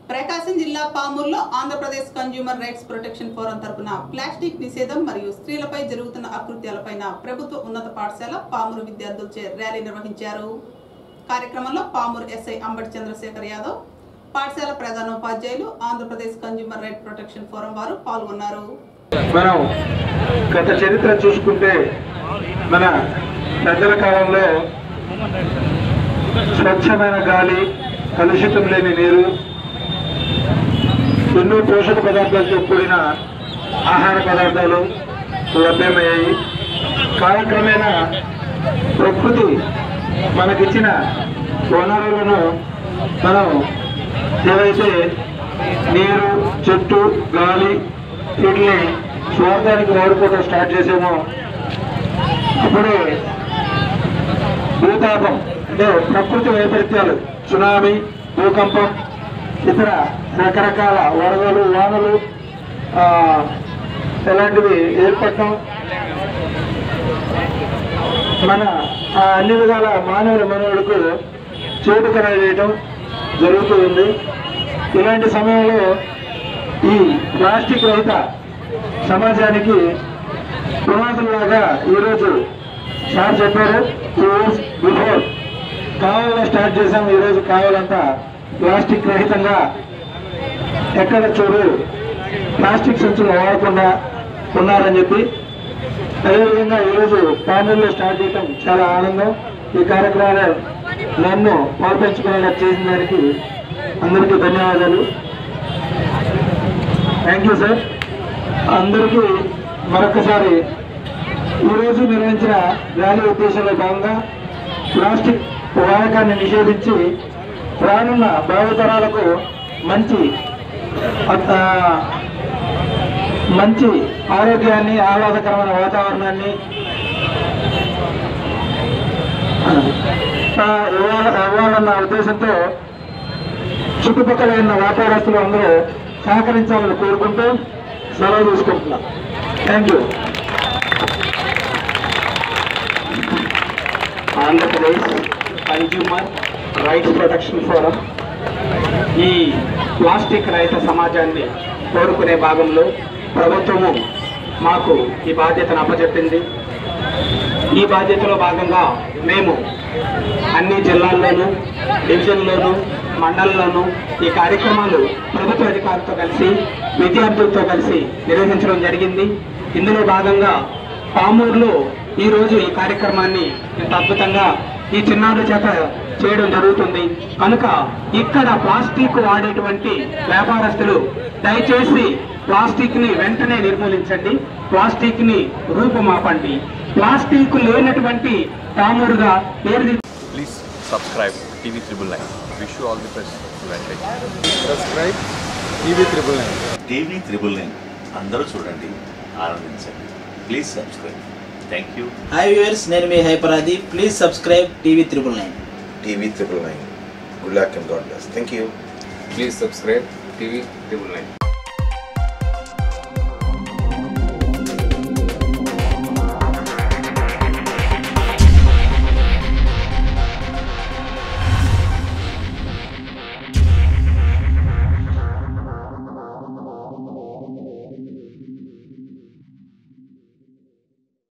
ప్రకాశం జిల్లా పామూరులో Andhra Pradesh consumer rights protection forum తరపున ప్లాస్టిక్ నిషేధం మరియు స్త్రీలపై జరుగుతున్న అకృత్యాలపైన ప్రభుత్వ ఉన్నత పాఠశాల పామూరు విద్యార్థులచే ర్యాలీ నిర్వహించారు కార్యక్రమంలో పామూరు ఎస్ఐ అంబటి చంద్రశేఖర్ యాదవ్ పాఠశాల ప్రధానోపాధ్యాయులు Andhra Pradesh consumer right protection forum వారు పాల్గొన్నారు మనం గత చరిత్ర చూసుకుంటే మన పెద్దల కాలంలో స్వచ్ఛమైన గాలి కలుషితం లేని నీరు ఎన్నో పోషక పదార్థాలతో కూడిన ఆహార పదార్థాలు లభ్యమయ్యాయి కాలక్రమేణా ప్రకృతి మనకిచ్చిన వనరులను మనం ఏవైతే నీరు చెట్టు గాలి వీటిని స్వార్థానికి వాడుకోవడం స్టార్ట్ చేసామో అప్పుడే భూతాపం అంటే ప్రకృతి వైపరీత్యాలు సునామీ భూకంపం ఇతర రకరకాల వరదలు వానలు ఆ, ఇలాంటివి ఏర్పడటం మన ఆ అన్ని విధాల మానవుల మనవులకు చోటు కలగజేయటం జరుగుతూ ఉంది ఇలాంటి సమయంలో ఈ ప్లాస్టిక్ రహిత సమాజానికి పునాదులాగా ఈరోజు సార్ చెప్పారు టూ ఇయర్స్ బిఫోర్ కావాలో స్టార్ట్ చేసాం ఈరోజు కావాలంతా ప్లాస్టిక్ రహితంగా ఎక్కడ చూడు ప్లాస్టిక్ సంచులు వాడకుండా ఉన్నారని చెప్పి అదేవిధంగా ఈరోజు ప్యానెల్లో స్టార్ట్ చేయడం చాలా ఆనందం ఈ కార్యక్రమాన్ని నన్ను పాల్పంచుకునేలా చేసిన దానికి అందరికీ ధన్యవాదాలు థ్యాంక్ యూ సార్ అందరికీ మరొకసారి ఈరోజు నిర్వహించిన ర్యాలీ ఉద్దేశంలో భాగంగా ప్లాస్టిక్ వాడకాన్ని నిషేధించి రానున్న భావితరాలకు మంచి ఆ, మంచి ఆరోగ్యాన్ని ఆహ్లాదకరమైన వాతావరణాన్ని ఆ, ఇవ్వాల- ఇవ్వాలన్న ఉద్దేశంతో చుట్టుపక్కల ఉన్న వ్యాపారస్తులు అందరూ సహకరించాలని కోరుకుంటూ సెలవు తీసుకుంటున్నాం thank you Andhra Pradesh consumer rights protection forum ఈ ప్లాస్టిక్ రహిత సమాజాన్ని కోరుకునే భాగంలో ప్రభుత్వము మాకు ఈ బాధ్యతను అప్పచెప్పింది ఈ బాధ్యతలో భాగంగా మేము అన్ని జిల్లాల్లోనూ డివిజన్లోనూ మండలంలోనూ ఈ కార్యక్రమాలు ప్రభుత్వ అధికారులతో కలిసి విద్యార్థులతో కలిసి నిర్వహించడం జరిగింది ఇందులో భాగంగా పామూరులో ఈ రోజు ఈ కార్యక్రమాన్ని ఇంత అద్భుతంగా ఈ చిన్నారుల చేత చేయడం జరుగుతుంది కనుక ఇక్కడ ప్లాస్టిక్ వాడేటువంటి వ్యాపారస్తులు దయచేసి ప్లాస్టిక్ ని వెంటనే నిర్మూలించండి ప్లాస్టిక్ ని రూపుమాపండి ప్లాస్టిక్ లేనటువంటి పామూరుగా పేరు తెచ్చు- Please subscribe TV Triple Nine. Wish you all the best. Advantage. Subscribe TV triple nine TV triple nine అందరూ చూడండి ఆనందించండి please subscribe thank you hi viewers నేను మీ హైపరాది please subscribe TV triple nine TV triple nine. Good luck and God bless. Thank you. Please subscribe TV triple nine